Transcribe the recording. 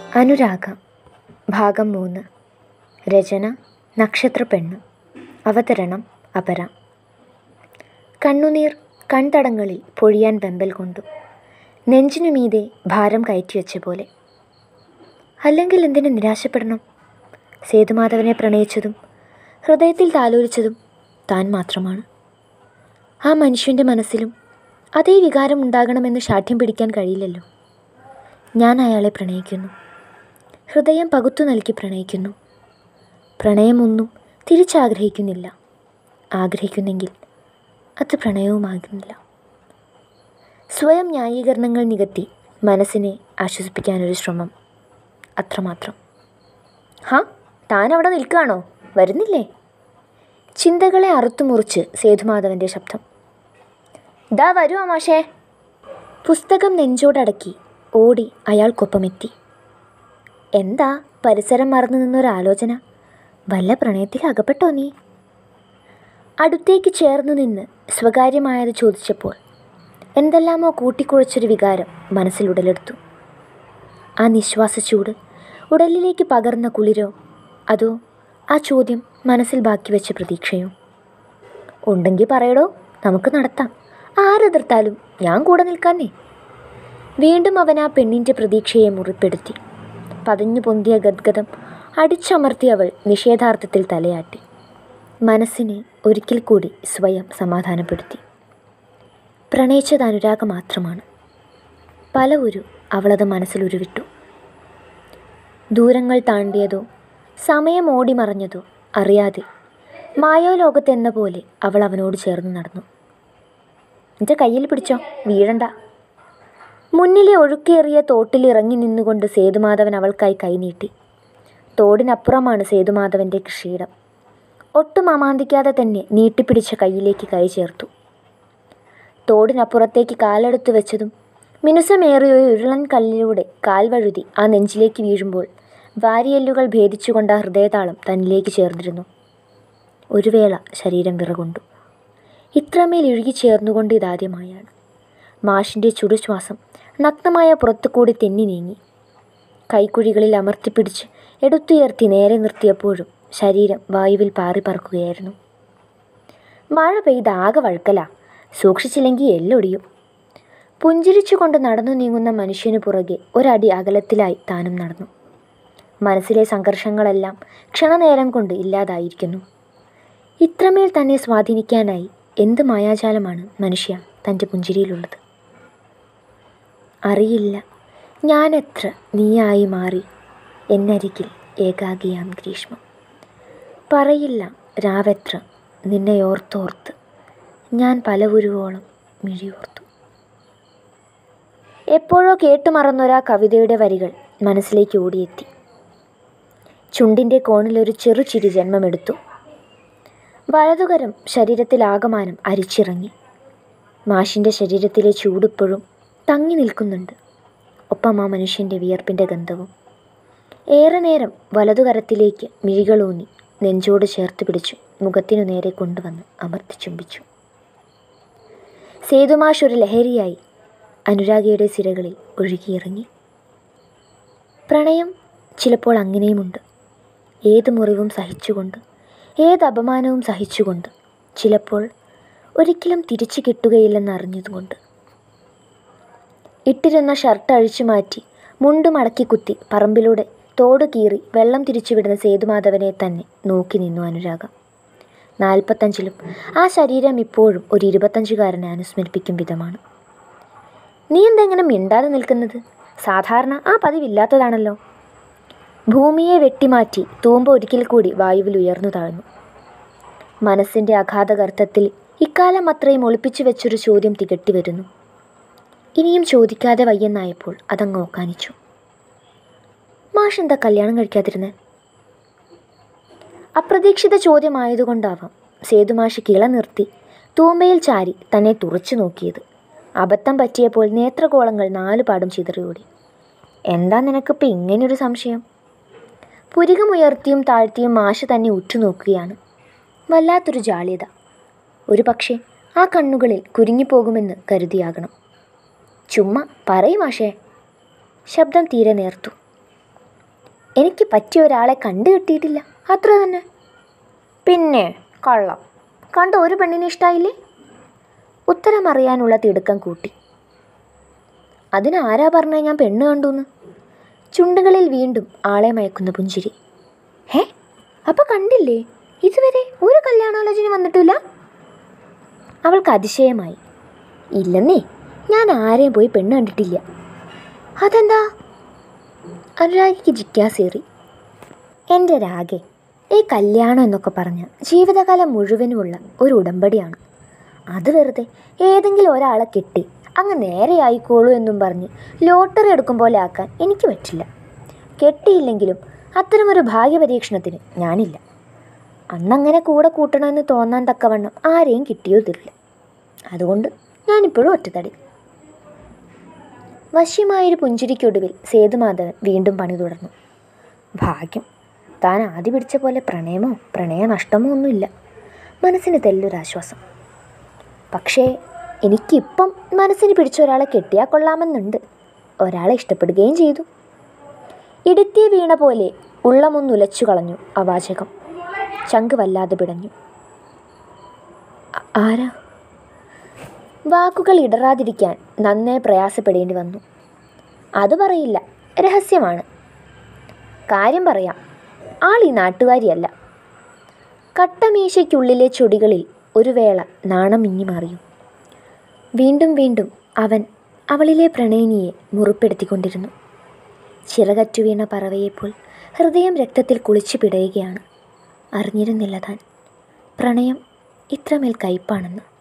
അനുരാഗം ഭാഗം മൂന്ന് രചന നക്ഷത്രപ്പെണ്ണ് അവതരണം അപര കണ്ണുനീർ കൺതടങ്ങളിൽ പൊഴിയാൻ വെമ്പൽ കൊണ്ടു നെഞ്ചിനു മീതെ ഭാരം കയറ്റിവെച്ച പോലെ അല്ലെങ്കിൽ എന്തിനു നിരാശപ്പെടണം സേതുമാധവനെ പ്രണയിച്ചതും ഹൃദയത്തിൽ താലോലിച്ചതും താൻ മാത്രമാണ് ആ മനുഷ്യൻ്റെ മനസ്സിലും അതേ വികാരം ഉണ്ടാകണമെന്ന് ശാഠ്യം പിടിക്കാൻ കഴിയില്ലല്ലോ ഞാൻ അയാളെ പ്രണയിക്കുന്നു ഹൃദയം പകുത്തു നൽകി പ്രണയിക്കുന്നു പ്രണയമൊന്നും തിരിച്ചാഗ്രഹിക്കുന്നില്ല ആഗ്രഹിക്കുന്നെങ്കിൽ അത് പ്രണയവുമാകുന്നില്ല സ്വയം ന്യായീകരണങ്ങൾ നികത്തി മനസ്സിനെ ആശ്വസിപ്പിക്കാനൊരു ശ്രമം അത്രമാത്രം ഹാ താൻ അവിടെ നിൽക്കുകയാണോ വരുന്നില്ലേ ചിന്തകളെ അറുത്തുമുറിച്ച് സേതുമാധവൻ്റെ ശബ്ദം ദാ വരൂ അമാഷേ പുസ്തകം നെഞ്ചോടടക്കി ഓടി അയാൾക്കൊപ്പമെത്തി എന്താ പരിസരം മറന്നു നിന്നൊരാലോചന വല്ല പ്രണയത്തിൽ അകപ്പെട്ടോ നീ അടുത്തേക്ക് ചേർന്നു നിന്ന് സ്വകാര്യമായത് ചോദിച്ചപ്പോൾ എന്തെല്ലാമോ കൂട്ടിക്കുഴച്ചൊരു വികാരം മനസ്സിൽ ഉടലെടുത്തു ആ നിശ്വാസച്ചൂട് ഉടലിലേക്ക് പകർന്ന കുളിരോ അതോ ആ ചോദ്യം മനസ്സിൽ ബാക്കി വെച്ച പ്രതീക്ഷയോ ഉണ്ടെങ്കിൽ പറയടോ നമുക്ക് നടത്താം ആരെതിർത്താലും ഞാൻ കൂടെ നിൽക്കാന്നേ വീണ്ടും അവൻ ആ പെണ്ണിൻ്റെ പ്രതീക്ഷയെ മുറിപ്പെടുത്തി പതഞ്ഞു പൊന്തിയ ഗദ്ഗതം അടിച്ചമർത്തി അവൾ നിഷേധാർത്ഥത്തിൽ തലയാട്ടി മനസ്സിനെ ഒരിക്കൽ കൂടി സ്വയം സമാധാനപ്പെടുത്തി പ്രണയിച്ചത് അനുരാഗം മാത്രമാണ് പല ഒരു അവളത് മനസ്സിൽ ഉരുവിട്ടു ദൂരങ്ങൾ താണ്ടിയതോ സമയം ഓടി മറഞ്ഞതോ അറിയാതെ മായോലോകത്തെന്ന പോലെ അവൾ അവനോട് ചേർന്ന് നടന്നു എൻ്റെ കയ്യിൽ പിടിച്ചോ വീഴണ്ട മുന്നിലെ ഒഴുക്കേറിയ തോട്ടിൽ ഇറങ്ങി നിന്നുകൊണ്ട് സേതുമാധവൻ അവൾക്കായി കൈനീട്ടി തോടിനപ്പുറമാണ് സേതുമാധവൻ്റെ കൃഷിയിടം ഒട്ടും അമാന്തിക്കാതെ തന്നെ നീട്ടിപ്പിടിച്ച കയ്യിലേക്ക് കൈ ചേർത്തു തോടിനപ്പുറത്തേക്ക് കാലെടുത്തു വെച്ചതും മിനുസമേറിയ ഒരു ഉരുളൻ കല്ലിലൂടെ കാൽ വഴുതി ആ നെഞ്ചിലേക്ക് വീഴുമ്പോൾ വാരിയെല്ലുകൾ ഭേദിച്ചുകൊണ്ട് ആ ഹൃദയതാളം തന്നിലേക്ക് ചേർന്നിരുന്നു ഒരു വേള ശരീരം വിറകൊണ്ടു ഇത്രമേൽ ഇഴുകി ചേർന്നുകൊണ്ട് ഇതാദ്യമായാണ് മാഷിൻ്റെ ചുടുശ്വാസം നഗ്നമായ പുറത്തുകൂടി തെന്നി നീങ്ങി കൈക്കുഴികളിൽ അമർത്തിപ്പിടിച്ച് എടുത്തുയർത്തി നേരെ നിർത്തിയപ്പോഴും ശരീരം വായുവിൽ പാറി പറക്കുകയായിരുന്നു മഴ പെയ്ത് ആകെ വഴുക്കല സൂക്ഷിച്ചില്ലെങ്കിൽ എല്ലൊടിയും പുഞ്ചിരിച്ചുകൊണ്ട് നടന്നു നീങ്ങുന്ന മനുഷ്യനു പുറകെ ഒരടി അകലത്തിലായി താനും നടന്നു മനസ്സിലെ സംഘർഷങ്ങളെല്ലാം ക്ഷണനേരം കൊണ്ട് ഇല്ലാതായിരിക്കുന്നു ഇത്രമേൽ തന്നെ സ്വാധീനിക്കാനായി എന്ത് മായാജാലമാണ് മനുഷ്യ തൻ്റെ പുഞ്ചിരിയിലുള്ളത് അറിയില്ല ഞാനെത്ര നീയായി മാറി എന്നരികിൽ ഏകാകിയാം ഗ്രീഷ്മം പറയില്ല രാവെത്ര നിന്നെ ഓർത്തോർത്ത് ഞാൻ പലവുരുവോളം മിഴിയോർത്തു എപ്പോഴോ കേട്ടുമറന്നൊരാ കവിതയുടെ വരികൾ മനസ്സിലേക്ക് ഓടിയെത്തി ചുണ്ടിൻ്റെ കോണിലൊരു ചെറു ചിരി ജന്മമെടുത്തു വലതുകരം ശരീരത്തിലാകമാനം അരിച്ചിറങ്ങി മാഷിൻ്റെ ശരീരത്തിലെ ചൂടിപ്പോഴും തങ്ങി നിൽക്കുന്നുണ്ട് ഒപ്പം ആ മനുഷ്യൻ്റെ വിയർപ്പിൻ്റെ ഗന്ധവും ഏറെ നേരം വലതുകരത്തിലേക്ക് മിഴികളൂന്നി നെഞ്ചോട് ചേർത്ത് പിടിച്ചു മുഖത്തിനു നേരെ കൊണ്ടുവന്ന് അമർത്തി ചുംബിച്ചു സേതുമാഷ് ഒരു ലഹരിയായി അനുരാഗയുടെ സിരകളിൽ ഒഴുകിയിറങ്ങി പ്രണയം ചിലപ്പോൾ അങ്ങനെയുമുണ്ട് ഏത് മുറിവും സഹിച്ചുകൊണ്ട് ഏത് അപമാനവും സഹിച്ചുകൊണ്ട് ചിലപ്പോൾ ഒരിക്കലും തിരിച്ചു കിട്ടുകയില്ലെന്ന് അറിഞ്ഞതുകൊണ്ട് ഇട്ടിരുന്ന ഷർട്ട് അഴിച്ചു മാറ്റി മുണ്ട് മടക്കി കുത്തി പറമ്പിലൂടെ തോട് കീറി വെള്ളം തിരിച്ചുവിടുന്ന സേതുമാധവനെ തന്നെ നോക്കി നിന്നു അനുരാഗ നാൽപ്പത്തഞ്ചിലും ആ ശരീരം ഇപ്പോഴും ഒരു ഇരുപത്തഞ്ചുകാരനെ അനുസ്മരിപ്പിക്കും വിധമാണ് നീ എന്തെങ്ങനെ മിണ്ടാതെ നിൽക്കുന്നത് സാധാരണ ആ പതിവില്ലാത്തതാണല്ലോ ഭൂമിയെ വെട്ടിമാറ്റി തൂമ്പ ഒരിക്കൽ കൂടി വായുവിൽ ഉയർന്നു താഴ്ന്നു മനസ്സിൻ്റെ അഗാധഗർത്തത്തിൽ ഇക്കാലം അത്രയും ഒളിപ്പിച്ചു വെച്ചൊരു ചോദ്യം തികട്ടി വരുന്നു ഇനിയും ചോദിക്കാതെ വയ്യെന്നായപ്പോൾ അതങ്ങ് ഓക്കാനിച്ചു മാഷ് എന്താ കല്യാണം കഴിക്കാതിരുന്നത് അപ്രതീക്ഷിത ചോദ്യമായതുകൊണ്ടാവാം സേതുമാഷ് കിള നിർത്തി തൂമ്പയിൽ ചാരി തന്നെ തുറച്ചു നോക്കിയത് അബദ്ധം പറ്റിയപ്പോൾ നേത്രകോളങ്ങൾ നാലു പാടും ചിതറിയോടി എന്താ നിനക്കിപ്പോൾ ഇങ്ങനെയൊരു സംശയം പുരികമുയർത്തിയും താഴ്ത്തിയും മാഷ് തന്നെ ഉറ്റുനോക്കുകയാണ് വല്ലാത്തൊരു ജാള്യത ഒരു പക്ഷേ ആ കണ്ണുകളിൽ കുരുങ്ങിപ്പോകുമെന്ന് കരുതിയാകണം ചുമ്മാ പറയും മാഷേ ശബ്ദം തീരെ നേർത്തു എനിക്ക് പറ്റിയ ഒരാളെ കണ്ടു കിട്ടിയിട്ടില്ല അത്ര തന്നെ പിന്നെ കള്ളം കണ്ട ഒരു പെണ്ണിനെ ഇഷ്ടായില്ലേ ഉത്തരം അറിയാനുള്ള തിടുക്കം കൂട്ടി അതിനാരാ പറഞ്ഞ ഞാൻ പെണ്ണ് കണ്ടുന്ന് ചുണ്ടുകളിൽ വീണ്ടും ആളെ മയക്കുന്ന പുഞ്ചിരി ഹേ അപ്പൊ കണ്ടില്ലേ ഇതുവരെ ഒരു കല്യാണാലോചന വന്നിട്ടില്ല അവൾക്ക് അതിശയമായി ഇല്ലെന്നേ ഞാൻ ആരെയും പോയി പെണ്ണ് കണ്ടിട്ടില്ല അതെന്താ അനുരാഗിക്ക് ജിജ്ഞാസേറി എൻ്റെ രാഗെ ഈ കല്യാണം എന്നൊക്കെ പറഞ്ഞ ജീവിതകാലം മുഴുവനുമുള്ള ഒരു ഉടമ്പടിയാണ് അത് വെറുതെ ഏതെങ്കിലും ഒരാളെ കെട്ടി അങ്ങ് നേരെ ആയിക്കോളൂ എന്നും പറഞ്ഞ് ലോട്ടറി എടുക്കും പോലെ ആക്കാൻ എനിക്ക് പറ്റില്ല കെട്ടിയില്ലെങ്കിലും അത്തരമൊരു ഭാഗ്യപരീക്ഷണത്തിന് ഞാനില്ല അന്നങ്ങനെ കൂടെ കൂട്ടണമെന്ന് തോന്നാൻ തക്കവണ്ണം ആരെയും കിട്ടിയോ തരില്ല അതുകൊണ്ട് ഞാനിപ്പോഴും ഒറ്റത്തടി വശ്യമായൊരു പുഞ്ചിരിക്കൊടുവിൽ സേതുമാധവൻ വീണ്ടും പണി തുടർന്നു ഭാഗ്യം താൻ ആദ്യ പിടിച്ച പോലെ പ്രണയമോ പ്രണയനഷ്ടമോ ഒന്നുമില്ല മനസ്സിന് തെല്ലൊരാശ്വാസം പക്ഷേ എനിക്കിപ്പം മനസ്സിന് പിടിച്ച ഒരാളെ കെട്ടിയാൽ കൊള്ളാമെന്നുണ്ട് ഒരാളെ ഇഷ്ടപ്പെടുകയും ചെയ്തു ഇടുത്തിയ വീണ പോലെ ഉള്ളമൊന്നുലച്ചു കളഞ്ഞു അവാചകം ചങ്ക് വല്ലാതെ പിടഞ്ഞു "അ- ആരാ വാക്കുകൾ ഇടറാതിരിക്കാൻ നന്നേ പ്രയാസപ്പെടേണ്ടി വന്നു അത് പറയില്ല രഹസ്യമാണ് കാര്യം പറയാം ആൾ ഈ നാട്ടുകാരിയല്ല കട്ടമീശയ്ക്കുള്ളിലെ ചൊടികളിൽ ഒരു വേള നാണം മിന്നി മാറിയും വീണ്ടും വീണ്ടും അവൻ അവളിലെ പ്രണയിനിയെ മുറിപ്പെടുത്തിക്കൊണ്ടിരുന്നു ചിറകറ്റു വീണ പറവയെപ്പോൽ ഹൃദയം രക്തത്തിൽ കുളിച്ചു പിടയുകയാണ് അറിഞ്ഞിരുന്നില്ല താൻ പ്രണയം ഇത്രമേൽ കയ്പാണെന്ന്